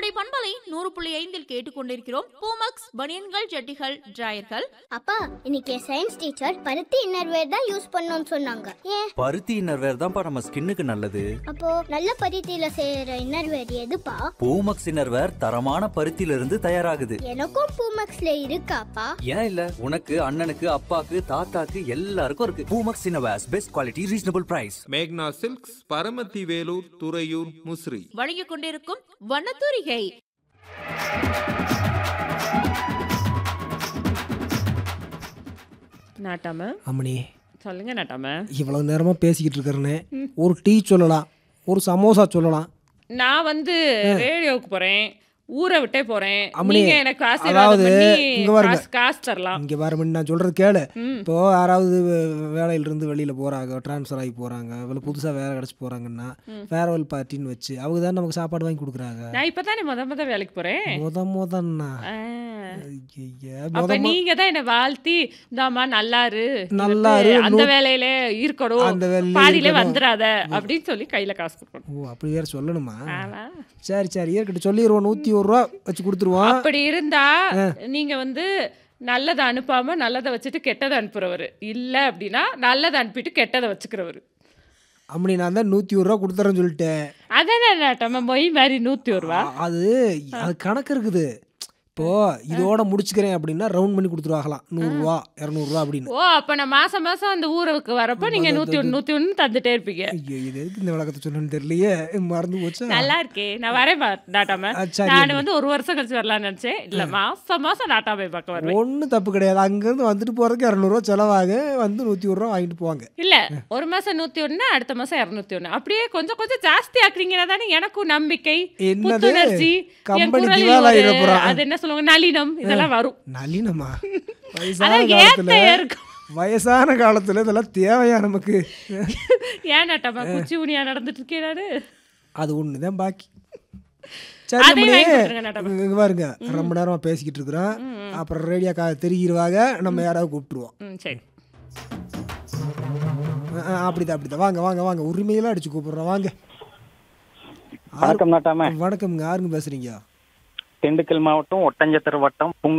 கோடை பண்பலை நூறு புள்ளி ஐந்தில் கேட்டுக்கொண்டிருக்கிறோம் பூமக்ஸ் பனியன்கள் ஜட்டிகள் டிராயர்கள் அப்பா இன்னைக்கு சயின்ஸ் டீச்சர் பருத்தி இன்னர்வேர் தான் யூஸ் பண்ணணும்னு சொன்னாங்க ஏன் பருத்தி இன்னர்வேர் தான்ப்பா நம்ம ஸ்கின்னுக்கு நல்லது அப்போ நல்ல பருத்தியில செய்யற இன்னர்வேர் எதுப்பா பூமக்ஸ் இன்னர்வேர் தரமான பருத்தியில இருந்து தயாராகுது எனக்கும் பூமக்ஸ்ல இருக்காப்பா ஏன் இல்ல உனக்கு அண்ணனுக்கு அப்பாக்கு தாத்தாக்கு எல்லாருக்கும் இருக்கு Poomex innerwears best quality reasonable price மேக்னா சில்க்ஸ் பரமத்தி வேலூர் துறையூர் முசிறி வழங்கிக் கொண்டிருக்கும் வண்ணத்தூரிகை நாட்டாம அம்மணி சொல்லுங்க நாட்டாம இவ்வளவு நேரமா பேசிக்கிட்டு இருக்கிறேன்னு ஒரு டீ சொல்லலாம் ஒரு சமோசா சொல்லலாம் நான் வந்து ரேடியோவுக்கு போறேன் ஊரை விட்டே போறேன் அம்மனி, நீங்க எனக்கு ஆசீர்வாதம் அதாவது, பண்ணி இங்க பாருங்க. காசு காசு தரலாம் இங்க பாரு மணி நான் சொல்றது கேளு ம். இப்போ யாராவது வே- வேலையில இருந்து வெளியில போறாங்க ட்ரான்ஸ்ஃபர் ஆகி போறாங்க இல்லை புதுசா வேலை கிடைச்சு போறாங்கன்னா ஃபேர்வெல் பார்ட்டின்னு வச்சு அவங்க தான் நமக்கு சாப்பாடு வாங்கி கொடுக்குறாங்க நான் இப்பதானே முத முத வேலைக்கு போறேன் முத முதன்னா ஆ. ஐயையே, அப்ப முத மொ- நீங்க தான் என்ன வாழ்த்தி இந்தாம்மா நல்லா இரு நீ நல்லா வந்து இரு, அந்த நூ- வேலையில இருக்கணும் அந்த வேலையில பாதியில இருக்கணும். வந்துடாத அப்படின்னு சொல்லி கையில காசு கொடுக்கணும் ஓ அப்படி வேற சொல்லணுமா ஆமா. சரி சரி இருக்கட்டும் சொல்லிடுவோம் நூத்தி ஒரு ரூபா வச்சு கொடுத்துருவோம் அப்படி இருந்தா நீங்க வந்து நல்லதை அனுப்பாம நல்லதை வச்சுட்டு கெட்டதை அனுப்புறவர் இல்ல அப்படின்னா நல்லதை அனுப்பிட்டு கெட்டதை வச்சுக்கிறவர் அப்படி நான் தான் நூத்தி ஒரு ரூபா கொடுத்துறேன்னு சொல்லிட்டேன் அதானே நாட்டம்மா மொய் மாதிரி நூத்தி ஒரு ரூபா அது அது கணக்கு இருக்குது இப்போ இதோட முடிச்சுக்கிறேன் அப்படின்னா ரவுண்ட் பண்ணி கொடுத்துருவாங்களாம் நூறுரூவா இரநூறுவா அப்படின்னு ஓ அப்ப நான் மாசம் மாசம் அந்த ஊருக்கு வரப்ப நீங்க நூத்தி ஒன்று நூத்தி ஒன்று தந்துட்டே இருப்பீங்க ஐயோ இது எதுக்கு இந்த விளக்கத்தை சொல்லணும்னு தெரியலையே மறந்து போச்சா நல்லா இருக்கே நான் வரேன் பா- நாட்டாம ஆ, சரி, நான் அண்ணி. வந்து ஒரு வருஷம் கழிச்சு வரலாம்னு நினைச்சேன் இல்ல மாசம் மாசம் நாட்டாமை பார்க்க வருவேன் ஒன்றும் தப்பு கிடையாது அங்கேருந்து வந்துட்டு போகிறதுக்கு இரநூறுவா செலவாக வந்து நூற்றி ஒரு ரூபா வாங்கிட்டு போவாங்க இல்ல ஒரு மாசம் நூத்தி ஒண்ணு அடுத்த மாசம் இருநூத்தி ஒண்ணு அப்படியே கொஞ்சம் கொஞ்சம் ஜாஸ்தி ஆக்குறீங்கன்னா தானே எனக்கும் நம்பிக்கை என்னது? புத்துணர்ச்சி என் கம்பெனிக்கு குரலில் வேலை ஒரு- ஆயிடப் போறா. அது என்ன சொல்லுவாங்க நளினம் இதெல்லாம் வரும் நளினமா வயசான அதான் காலத்தில் ஏத்த இருக்கும் வயசான காலத்தில் இதெல்லாம் தேவையா நமக்கு ஏன் நாட்டம்மா குச்சி உனியா நடந்துட்டு இருக்கேன் நானு அது ஒன்று தான் பாக்கி சரி அதையும் நம்மளே வாங்கி கொடுத்துருங்க நாட்டம்மா. இங்க பாருங்க ரொம்ப நேரமாக பேசிக்கிட்டு இருக்கிறோம் அப்புறம் ரேடியோ கா தெரிகிறவாக நம்ம யாராவது கூப்பிட்டுருவோம் ம் சரி ஆ, ஆ, அப்படிதான் அப்படிதான் வாங்க வாங்க வாங்க உரிமையெல்லாம் அடிச்சு கூப்பிடுறோம் வாங்க வணக்கம் நாட்டாம வணக்கம்ங்க யாருங்க பேசுறீங்க திண்டுக்கல் மாவட்டம் ஒட்டஞ்சத்திர வட்டம்